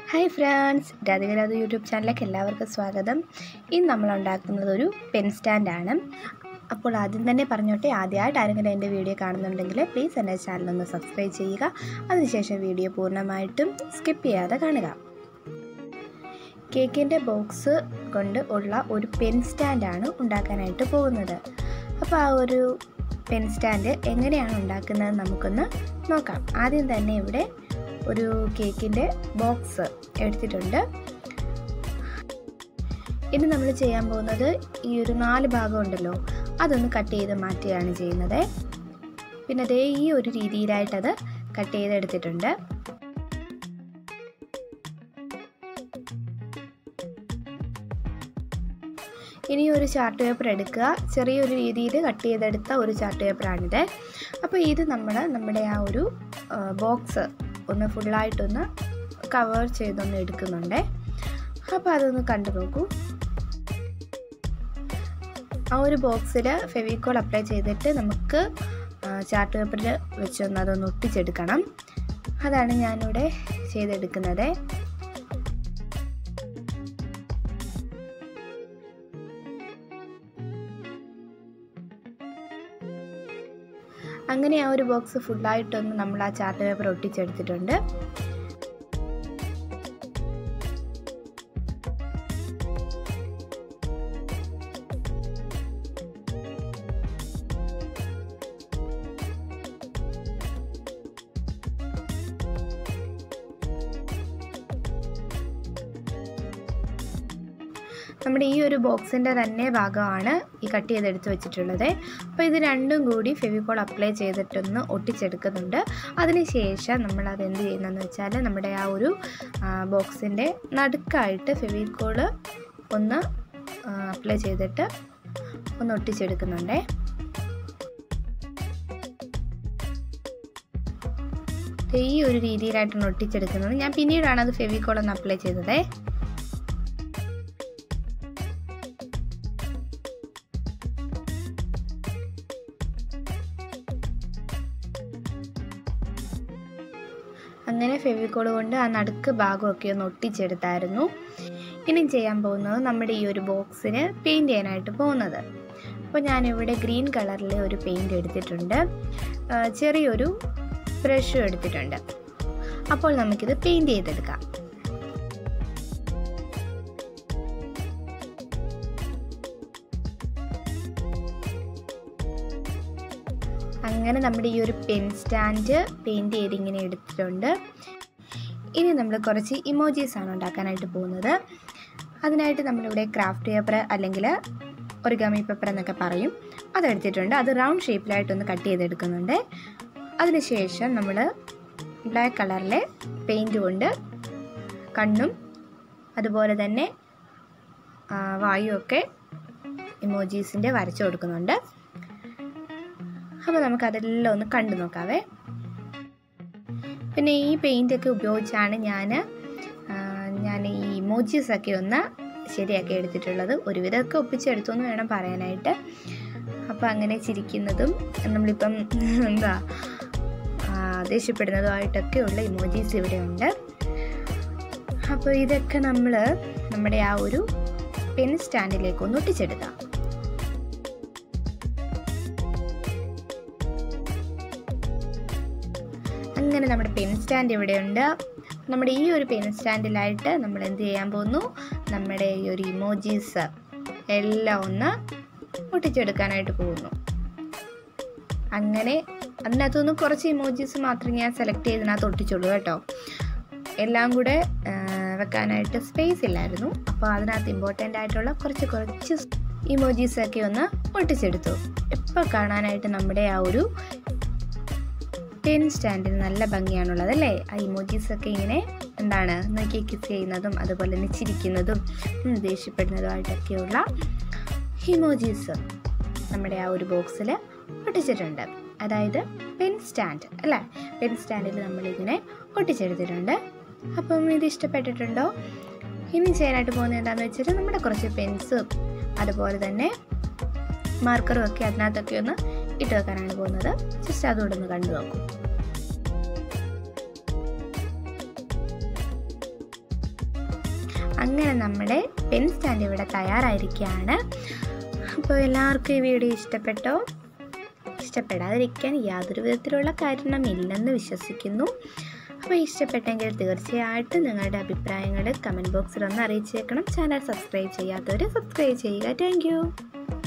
hi friends രാധികരാധ YouTube ചാനലിലേക്ക് എല്ലാവർക്കും സ്വാഗതം ഇന്ന് നമ്മൾ ഉണ്ടാക്കുന്നത് ഒരു പെൻ സ്റ്റാൻഡാണ് അപ്പോൾ ആദ്യം തന്നെ പറഞ്ഞോട്ടെ ആദ്യമായിട്ട് ആരെങ്കിലും എൻ്റെ വീഡിയോ കാണുന്നുണ്ടെങ്കിൽ പ്ലീസ് എൻ്റെ ചാനലൊന്ന് സബ്സ്ക്രൈബ് ചെയ്യുക അതിനുശേഷം വീഡിയോ പൂർണ്ണമായിട്ടും സ്കിപ്പ് ചെയ്യാതെ കാണുക കേക്കിൻ്റെ ബോക്സ് കൊണ്ട് ഉള്ള ഒരു പെൻ സ്റ്റാൻഡാണ് ഉണ്ടാക്കാനായിട്ട് പോകുന്നത് അപ്പോൾ ആ ഒരു പെൻ സ്റ്റാൻഡ് എങ്ങനെയാണ് ഉണ്ടാക്കുന്നത് നമുക്കൊന്ന് നോക്കാം ആദ്യം തന്നെ ഇവിടെ ഒരു കേക്കിൻ്റെ ബോക്സ് എടുത്തിട്ടുണ്ട് ഇനി നമ്മൾ ചെയ്യാൻ പോകുന്നത് ഈ ഒരു നാല് ഭാഗം ഉണ്ടല്ലോ അതൊന്ന് കട്ട് ചെയ്ത് മാറ്റുകയാണ് ചെയ്യുന്നത് പിന്നെ അതേ ഈ ഒരു രീതിയിലായിട്ടത് കട്ട് ചെയ്തെടുത്തിട്ടുണ്ട് ഇനി ഒരു ചാർട്ട് പേപ്പർ എടുക്കുക ചെറിയൊരു രീതിയിൽ കട്ട് ചെയ്തെടുത്ത ഒരു ചാർട്ട് പേപ്പറാണിത് അപ്പോൾ ഇത് നമ്മൾ നമ്മുടെ ആ ഒരു ബോക്സ് ഒന്ന് ഫുള്ളായിട്ടൊന്ന് കവർ ചെയ്തൊന്ന് എടുക്കുന്നുണ്ട് അപ്പോൾ അതൊന്ന് കണ്ടു നോക്കൂ ആ ഒരു ബോക്സിൽ ഫെവിക്കോൾ അപ്ലൈ ചെയ്തിട്ട് നമുക്ക് ചാർട്ട് പേപ്പറിൽ വെച്ചൊന്ന് അതൊന്ന് ഒട്ടിച്ചെടുക്കണം അതാണ് ഞാനിവിടെ ചെയ്തെടുക്കുന്നത് അങ്ങനെ ആ ഒരു ബോക്സ് ഫുള്ളായിട്ടൊന്ന് നമ്മൾ ആ ചാർട്ട് പേപ്പർ ഒട്ടിച്ചെടുത്തിട്ടുണ്ട് നമ്മുടെ ഈ ഒരു ബോക്സിൻ്റെ തന്നെ ഭാഗമാണ് ഈ കട്ട് ചെയ്തെടുത്ത് വെച്ചിട്ടുള്ളത് അപ്പോൾ ഇത് രണ്ടും കൂടി ഫെവിക്കോൾ അപ്ലൈ ചെയ്തിട്ടൊന്ന് ഒട്ടിച്ചെടുക്കുന്നുണ്ട് അതിനുശേഷം നമ്മൾ അത് എന്ത് ചെയ്യുന്നതെന്ന് വെച്ചാൽ നമ്മുടെ ആ ഒരു ബോക്സിൻ്റെ നടുക്കായിട്ട് ഫെവിക്കോൾ ഒന്ന് അപ്ലൈ ചെയ്തിട്ട് ഒന്ന് ഒട്ടിച്ചെടുക്കുന്നുണ്ടേ ഈ ഒരു രീതിയിലായിട്ടാണ് ഒട്ടിച്ചെടുക്കുന്നത് ഞാൻ പിന്നീടാണ് അത് ഫെവിക്കോൾ ഒന്ന് അപ്ലൈ ചെയ്തതേ അങ്ങനെ ഫെവിക്കോൾ കൊണ്ട് ആ നടുക്ക് ഭാഗമൊക്കെ ഒന്ന് ഒട്ടിച്ചെടുത്തായിരുന്നു ഇനി ചെയ്യാൻ പോകുന്നത് നമ്മുടെ ഈ ഒരു ബോക്സിന് പെയിൻറ് ചെയ്യാനായിട്ട് പോകുന്നത് അപ്പോൾ ഞാനിവിടെ ഗ്രീൻ കളറിലെ ഒരു പെയിൻറ് എടുത്തിട്ടുണ്ട് ചെറിയൊരു ബ്രഷും എടുത്തിട്ടുണ്ട് അപ്പോൾ നമുക്കിത് പെയിൻറ് ചെയ്തെടുക്കാം അങ്ങനെ നമ്മുടെ ഈ ഒരു പെൻ സ്റ്റാൻഡ് പെയിൻറ് ചെയ്ത് ഇങ്ങനെ എടുത്തിട്ടുണ്ട് ഇനി നമ്മൾ കുറച്ച് ഇമോജീസ് ആണ് ഉണ്ടാക്കാനായിട്ട് പോകുന്നത് അതിനായിട്ട് നമ്മളിവിടെ ക്രാഫ്റ്റ് പേപ്പർ അല്ലെങ്കിൽ ഒറിഗാമി പേപ്പർ എന്നൊക്കെ പറയും അതെടുത്തിട്ടുണ്ട് അത് റൗണ്ട് ഷേപ്പിലായിട്ടൊന്ന് കട്ട് ചെയ്തെടുക്കുന്നുണ്ട് അതിനുശേഷം നമ്മൾ ബ്ലാക്ക് കളറിലെ പെയിൻറ് കൊണ്ട് കണ്ണും അതുപോലെ തന്നെ വായുവൊക്കെ ഇമോജീസിൻ്റെ വരച്ചു കൊടുക്കുന്നുണ്ട് അപ്പോൾ നമുക്കതെല്ലാം ഒന്ന് കണ്ടു നോക്കാവേ പിന്നെ ഈ പെയിൻ്റൊക്കെ ഉപയോഗിച്ചാണ് ഞാൻ ഞാൻ ഈ ഇമോജീസൊക്കെ ഒന്ന് ശരിയാക്കി എടുത്തിട്ടുള്ളത് ഒരുവിധമൊക്കെ ഒപ്പിച്ചെടുത്തു എന്ന് വേണം പറയാനായിട്ട് അപ്പോൾ അങ്ങനെ ചിരിക്കുന്നതും നമ്മളിപ്പം എന്താ ദേഷ്യപ്പെടുന്നതുമായിട്ടൊക്കെയുള്ള ഇമോജീസ് ഇവിടെ ഉണ്ട് അപ്പോൾ ഇതൊക്കെ നമ്മൾ നമ്മുടെ ആ ഒരു പെൻ സ്റ്റാൻഡിലേക്ക് ഒന്ന് ഒട്ടിച്ചെടുക്കാം അങ്ങനെ നമ്മുടെ പെൻ സ്റ്റാൻഡ് ഇവിടെയുണ്ട് നമ്മുടെ ഈ ഒരു പെൻ സ്റ്റാൻഡിലായിട്ട് നമ്മൾ എന്ത് ചെയ്യാൻ പോകുന്നു നമ്മുടെ ഈ ഒരു ഇമോജീസ് എല്ലാം ഒന്ന് ഒട്ടിച്ചെടുക്കാനായിട്ട് പോകുന്നു അങ്ങനെ അതിനകത്തുനിന്ന് കുറച്ച് ഇമോജീസ് മാത്രമേ ഞാൻ സെലക്ട് ചെയ്തതിനകത്ത് ഒട്ടിച്ചുള്ളൂ കേട്ടോ എല്ലാം കൂടെ വെക്കാനായിട്ട് സ്പേസ് ഇല്ലായിരുന്നു അപ്പോൾ അതിനകത്ത് ഇമ്പോർട്ടൻ്റ് ആയിട്ടുള്ള കുറച്ച് കുറച്ച് ഇമോജീസൊക്കെ ഒന്ന് ഒട്ടിച്ചെടുത്തു ഇപ്പോൾ കാണാനായിട്ട് നമ്മുടെ ആ ഒരു പെൻ സ്റ്റാൻഡിന് നല്ല ഭംഗിയാണുള്ളത് അല്ലേ ആ ഇമോജീസ് ഒക്കെ ഇങ്ങനെ എന്താണ് നോക്കി കിസ് ചെയ്യുന്നതും അതുപോലെ തന്നെ ചിരിക്കുന്നതും ദേഷ്യപ്പെടുന്നതുമായിട്ടൊക്കെയുള്ള ഇമോജീസ് നമ്മുടെ ആ ഒരു ബോക്സിൽ ഒട്ടിച്ചിട്ടുണ്ട് അതായത് പെൻ സ്റ്റാൻഡ് അല്ലേ പെൻ സ്റ്റാൻഡിൽ നമ്മളിങ്ങനെ ഒട്ടിച്ചെടുത്തിട്ടുണ്ട് അപ്പം ഇത് ഇഷ്ടപ്പെട്ടിട്ടുണ്ടോ ഇനി ചെയ്യാനായിട്ട് പോകുന്നത് എന്താണെന്ന് വെച്ചാൽ നമ്മുടെ കുറച്ച് പെൻസും അതുപോലെ തന്നെ മാർക്കറും ഒക്കെ അതിനകത്തൊക്കെ ഒന്ന് ഇട്ട് വെക്കാനാണ് പോകുന്നത് ജസ്റ്റ് അതുകൂടെ ഒന്ന് കണ്ടു നോക്കൂ അങ്ങനെ നമ്മുടെ പെൻ സ്റ്റാൻഡ് ഇവിടെ തയ്യാറായിരിക്കുകയാണ് അപ്പോൾ എല്ലാവർക്കും ഈ വീഡിയോ ഇഷ്ടപ്പെട്ടോ ഇഷ്ടപ്പെടാതിരിക്കാൻ യാതൊരു വിധത്തിലുള്ള കാരണമില്ലെന്ന് വിശ്വസിക്കുന്നു അപ്പോൾ ഇഷ്ടപ്പെട്ടെങ്കിൽ തീർച്ചയായിട്ടും നിങ്ങളുടെ അഭിപ്രായങ്ങൾ കമൻറ്റ് ബോക്സിൽ ഒന്ന് അറിയിച്ചേക്കണം ചാനൽ സബ്സ്ക്രൈബ് ചെയ്യാത്തവർ സബ്സ്ക്രൈബ് ചെയ്യുക താങ്ക്